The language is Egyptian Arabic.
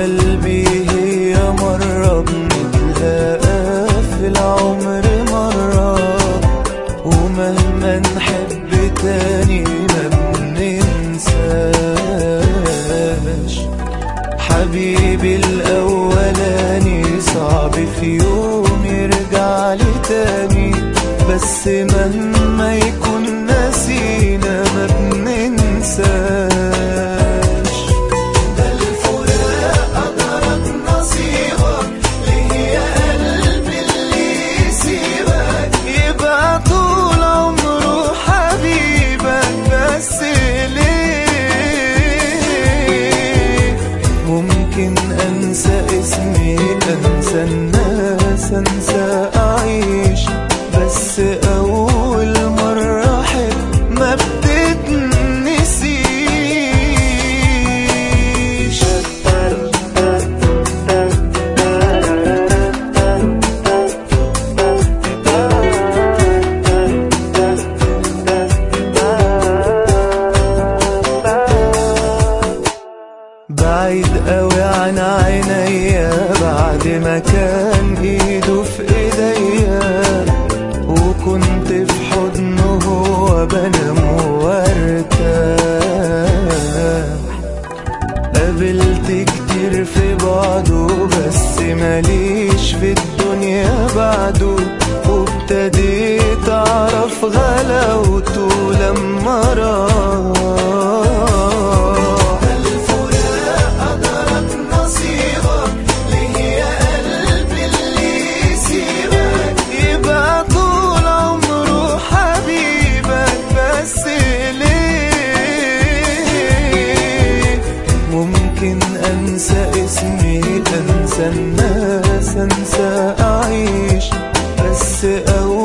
قلبي هي مرة بنتلاقى في العمر مرة ومهما نحب تاني ما بننساش حبيبي الأولاني صعب في يوم يرجع لي تاني بس مهما يكون نسينا ما بننساش ده الفراق قدرك نصيبك ليه يا قلبي اللي يسيبك يبقى طول عمره حبيبك بس ليه ممكن انسى اسمي انسى الناس انسى اعيش بس اول مرة احب ما بتتنسيش بعيد قوي عن عينيا بعد ما كان ايده في ايديا وكنت في حضنه هو بنام وارتاح قابلت كتير في بعضه بس ماليش في الدنيا بعده وابتديت اعرف غلاوته لما راح الفراق قدرك نصيبك ليه يا قلبي اللي يسيبك يبقى طول عمره حبيبك بس ليه ممكن انسى اسمي انسى الناس انسى اعيش بس اول